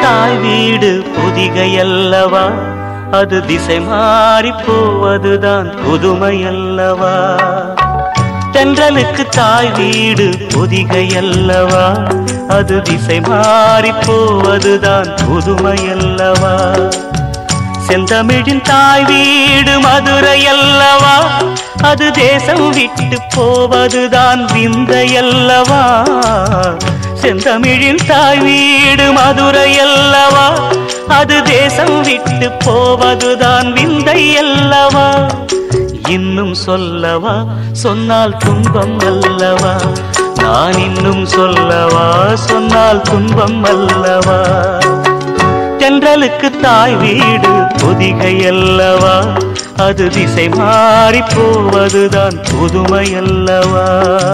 தாய் வீடு பொதிகை அல்லவா அது திசை மாறி போவதுதான் புதுமை அல்லவா தென்றலுக்கு தாய் வீடு பொதிகை அல்லவா அது திசை மாறி போவதுதான் புதுமை அல்லவா செந்தமிழின் தாய் வீடு மதுரை அல்லவா அது தேசம் விட்டு போவதுதான் விந்தை அல்லவா செந்தமிழின் தாய் வீடு மதுரை அல்லவா அது தேசம் விட்டு போவதுதான் விந்தை அல்லவா இன்னும் சொல்லவா சொன்னால் துன்பம் அல்லவா நான் இன்னும் சொல்லவா சொன்னால் துன்பம் அல்லவா தென்றலுக்கு தாய் வீடு பொதிகை அல்லவா அது திசை மாறி போவதுதான் புதுமை அல்லவா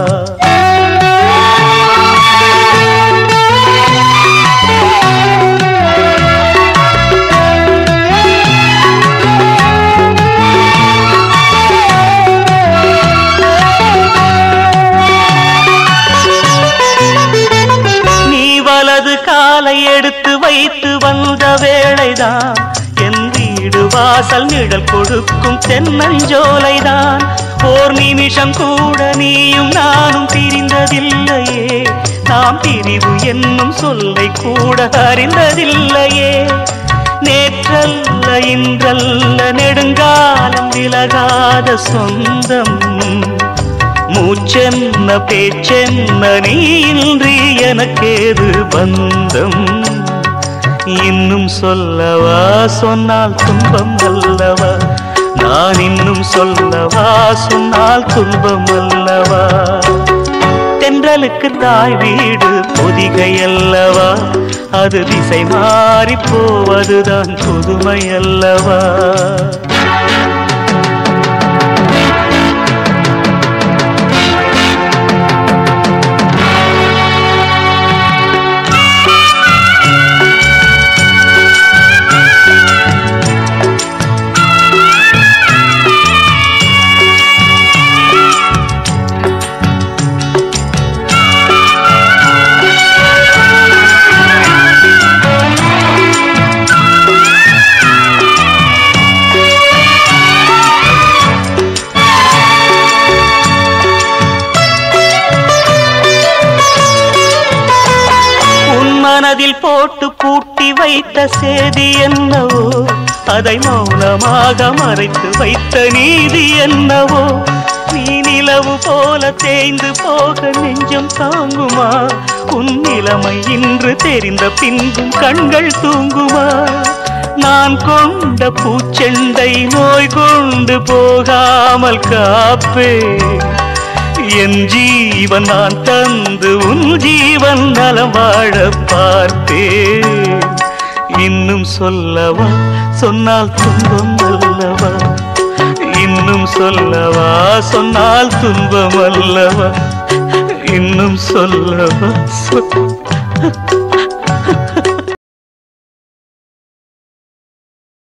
நீ வலது காலை எடுத்து வைத்து வந்த வேளைதான் என் வீடு வாசல் நிழல் கொடுக்கும் தென்னஞ்சோலைதான் ஓர் நிமிஷம் கூட நீயும் நானும் பிரிந்ததில்லையே நாம் பிரிவு என்னும் சொல்லை கூட அறிந்ததில்லையே நேற்றல்ல இன்றல்ல நெடுங்காலம் விலகாத சொந்தம் மூச்சென்ன பேச்சென்ன நீ இன்றி எனக்கேது பந்தம் இன்னும் சொல்லவா சொன்னால் துன்பம் அல்லவா நான் இன்னும் சொல்லவா சொன்னால் துன்பம் அல்லவா தென்றலுக்கு தாய் வீடு பொதிகை அல்லவா அது திசை மாறி போவதுதான் புதுமை அல்லவா உன் மனதில் போட்டு பூட்டி வைத்த சேதி என்னவோ அதை மௌனமாக மறைத்து வைத்த நீதி என்னவோ நீ நிலவு போல தேய்ந்து போக நெஞ்சம் தாங்குமா உன் நிலைமை இன்று தெரிந்த பின்பும் கண்கள் தூங்குமா நான் கொண்ட பூச்செண்டை நோய் கொண்டு போகாமல் காப்பே என் ஜீவன் நான் தந்து உன் ஜீவன் நலம் வாழ பார்த்தேன் இன்னும் சொல்லவா சொன்னால் துன்பம் அல்லவா இன்னும் சொல்லவா சொன்னால் துன்பம் அல்லவா இன்னும் சொல்லவா சொ-